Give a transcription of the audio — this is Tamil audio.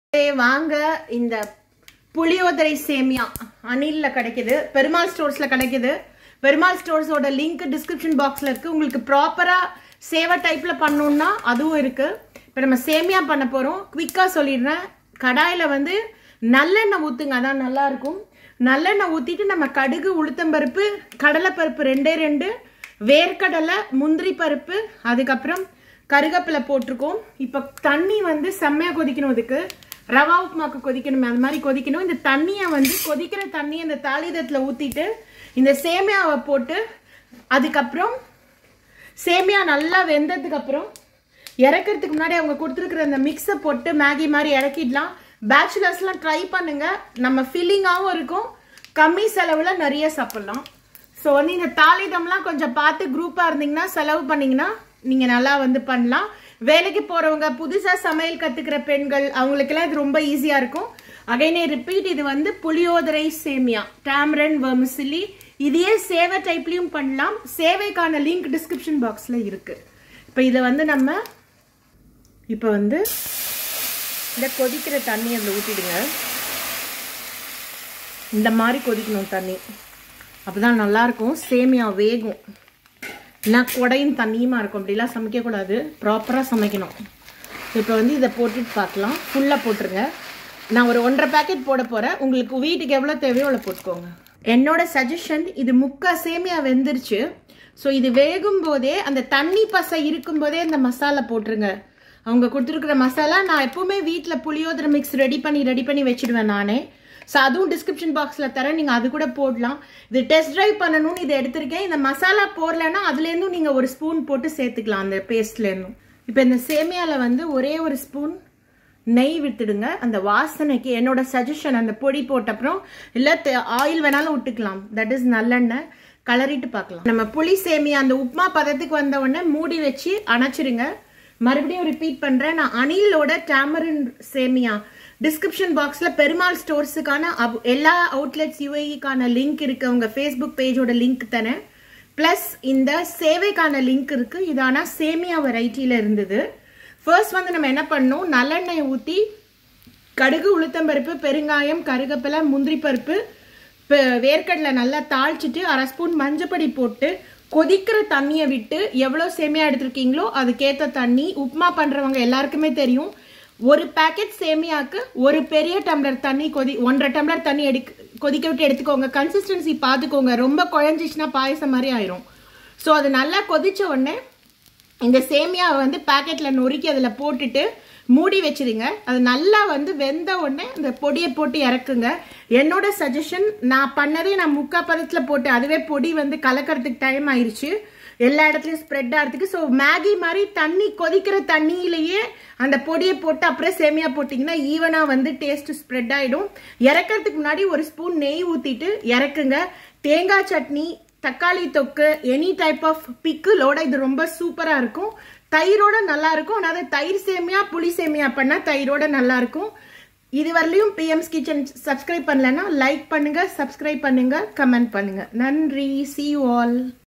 ஏய், வாங்க இந்த புளியோதரை சேமியா அணில்ல கிடைக்குது பெருமாள் ஸ்டோர்ஸ்ல கிடைக்குது பெருமாள் ஸ்டோர்ஸோட லிங்க் டிஸ்கிரிப்ஷன் பாக்ஸ்ல இருக்கு உங்களுக்கு ப்ராப்பரா சேவை டைப்ல பண்ணணும்னா அதுவும் இருக்கு இப்போ நம்ம சேமியா பண்ண போறோம் குவிக்கா சொல்லிடுறேன் கடாயில வந்து நல்லெண்ணெய் ஊத்துங்க அதான் நல்லா இருக்கும் நல்லெண்ணெய் ஊத்திட்டு நம்ம கடுகு உளுத்தம்பருப்பு கடலைப்பருப்பு ரெண்டே ரெண்டு வேர்க்கடலை முந்திரி பருப்பு அதுக்கப்புறம் கருகப்பிலை போட்டிருக்கோம் இப்போ தண்ணி வந்து செம்மையாக கொதிக்கணும் இதுக்கு ரவா உப்புமாக்கு கொதிக்கணும் அது மாதிரி கொதிக்கணும் இந்த தண்ணியை வந்து கொதிக்கிற தண்ணியை இந்த தாளிதத்தில் ஊற்றிட்டு இந்த சேமியாவை போட்டு அதுக்கப்புறம் சேமியா நல்லா வெந்ததுக்கு அப்புறம் இறக்கிறதுக்கு முன்னாடி அவங்க கொடுத்துருக்குற அந்த மிக்ஸை போட்டு மேகி மாதிரி இறக்கிடலாம் பேச்சுலர்ஸ்லாம் ட்ரை பண்ணுங்க நம்ம ஃபில்லிங்காகவும் இருக்கும் கம்மி செலவில் நிறைய சாப்பிட்லாம் ஸோ வந்து இந்த தாளிதம்லாம் கொஞ்சம் பார்த்து குரூப்பாக இருந்தீங்கன்னா செலவு பண்ணீங்கன்னா நீங்கள் நல்லா வந்து பண்ணலாம் வேலைக்கு போகிறவங்க புதுசாக சமையல் கற்றுக்கிற பெண்கள் அவங்களுக்கெல்லாம் இது ரொம்ப ஈஸியாக இருக்கும் அகைனே ரிப்பீட் இது வந்து புளியோதரை சேமியா டேம்ரன் வர்மிசிலி இதையே சேவை டைப்லையும் பண்ணலாம் சேவைக்கான லிங்க் டிஸ்கிரிப்ஷன் பாக்ஸில் இருக்குது இப்போ இதை வந்து நம்ம இப்போ வந்து இந்த கொதிக்கிற தண்ணி அதில் ஊற்றிடுங்க இந்த மாதிரி கொதிக்கணும் தண்ணி அப்பதான் நல்லா இருக்கும் சேமியா வேகும் இல்லைன்னா குடையும் தண்ணியுமா இருக்கும் அப்படிலாம் சமைக்கக்கூடாது ப்ராப்பராக சமைக்கணும் இப்போ வந்து இதை போட்டுட்டு பார்க்கலாம் ஃபுல்லாக போட்டுருங்க நான் ஒரு ஒன்றரை பேக்கெட் போட போகிறேன் உங்களுக்கு வீட்டுக்கு எவ்வளோ தேவையோ அவ்வளோ போட்டுக்கோங்க என்னோட சஜஷன் இது முக்கா சேமியா வெந்துருச்சு ஸோ இது வேகும் போதே அந்த தண்ணி பசை இருக்கும்போதே இந்த மசாலா போட்டுருங்க அவங்க கொடுத்துருக்குற மசாலா நான் எப்பவுமே வீட்டில் புளியோதரை மிக்ஸ் ரெடி பண்ணி ரெடி பண்ணி வச்சிடுவேன் நானே ஸோ அதுவும் டிஸ்கிரிப்ஷன் பாக்ஸில் தரேன் நீங்கள் அது கூட போடலாம் இது டெஸ்ட் ட்ரைவ் பண்ணணும்னு இதை எடுத்திருக்கேன் இந்த மசாலா போடலைன்னா அதுலேருந்தும் நீங்கள் ஒரு ஸ்பூன் போட்டு சேர்த்துக்கலாம் அந்த பேஸ்ட்லேருந்தும் இப்போ இந்த சேமியாவில் வந்து ஒரே ஒரு ஸ்பூன் நெய் விட்டுடுங்க அந்த வாசனைக்கு என்னோட சஜஷன் அந்த பொடி போட்ட அப்புறம் இல்லை ஆயில் வேணாலும் விட்டுக்கலாம் தட் இஸ் நல்லெண்ணெய் கலரிட்டு பார்க்கலாம் நம்ம புளி சேமியா அந்த உப்மா பதத்துக்கு வந்த உடனே மூடி வச்சு அணைச்சிருங்க மறுபடியும் ரிப்பீட் பண்ணுறேன் நான் அணிலோட டேமரின் சேமியா டிஸ்கிரிப்ஷன் பாக்ஸில் பெருமாள் ஸ்டோர்ஸுக்கான அப்- எல்லா அவுட்லெட்ஸ் யூஏஇக்கான லிங்க் இருக்கு அவங்க ஃபேஸ்புக் பேஜோட லிங்க் தரேன் ப்ளஸ் இந்த சேவைக்கான லிங்க் இருக்கு இது ஆனால் சேமியா வெரைட்டியில் இருந்தது ஃபர்ஸ்ட் வந்து நம்ம என்ன பண்ணணும் நல்லெண்ணெய் ஊற்றி கடுகு உளுத்தம்பருப்பு பெருங்காயம் கருகப்பிலை முந்திரி பருப்பு பெ- வேர்க்கடலை நல்லா தாளிச்சிட்டு அரை ஸ்பூன் மஞ்சப்பொடி போட்டு கொதிக்கிற தண்ணியை விட்டு எவ்வளோ சேமியா எடுத்திருக்கீங்களோ அதுக்கேற்ற தண்ணி உப்புமா பண்ணுறவங்க எல்லாருக்குமே தெரியும் ஒரு பேக்கெட் சேமியாக்கு ஒரு பெரிய டம்ளர் தண்ணி கொதி ஒன்றரை டம்ளர் தண்ணி எடுக்க கொதிக்க விட்டு எடுத்துக்கோங்க கன்சிஸ்டன்சி பார்த்துக்கோங்க ரொம்ப குழஞ்சிச்சுன்னா பாயசம் மாதிரி ஆயிரும் ஸோ அது நல்லா கொதிச்ச உடனே இந்த சேமியாவை வந்து பாக்கெட்டில் நொறுக்கி அதில் போட்டுட்டு மூடி வச்சிருங்க அது நல்லா வந்து வெந்த உடனே இந்த பொடியை போட்டு இறக்குங்க என்னோட சஜஷன் நான் பண்ணதே நான் முக்கா பதத்தில் போட்டு அதுவே பொடி வந்து கலக்கிறதுக்கு டைம் ஆயிருச்சு எல்லா இடத்துலையும் ஸ்ப்ரெட் ஆகிறதுக்கு ஸோ மேகி மாதிரி தண்ணி கொதிக்கிற தண்ணியிலேயே அந்த பொடியை போட்டு அப்புறம் சேமியா போட்டிங்கன்னா ஈவனாக வந்து டேஸ்ட் ஸ்ப்ரெட் ஆகிடும் இறக்கிறதுக்கு முன்னாடி ஒரு ஸ்பூன் நெய் ஊற்றிட்டு இறக்குங்க தேங்காய் சட்னி தக்காளி தொக்கு எனி டைப் ஆஃப் பிக்கிளோட இது ரொம்ப சூப்பரா இருக்கும் தயிரோட நல்லா இருக்கும் அதாவது தயிர் சேமியா புளி சேமியா பண்ணா தயிரோட நல்லா இருக்கும் இது வரலையும் பிஎம்ஸ் கிச்சன் சப்ஸ்கிரைப் பண்ணலன்னா லைக் பண்ணுங்க சப்ஸ்கிரைப் பண்ணுங்க கமெண்ட் பண்ணுங்க நன்றி சி யூ ஆல்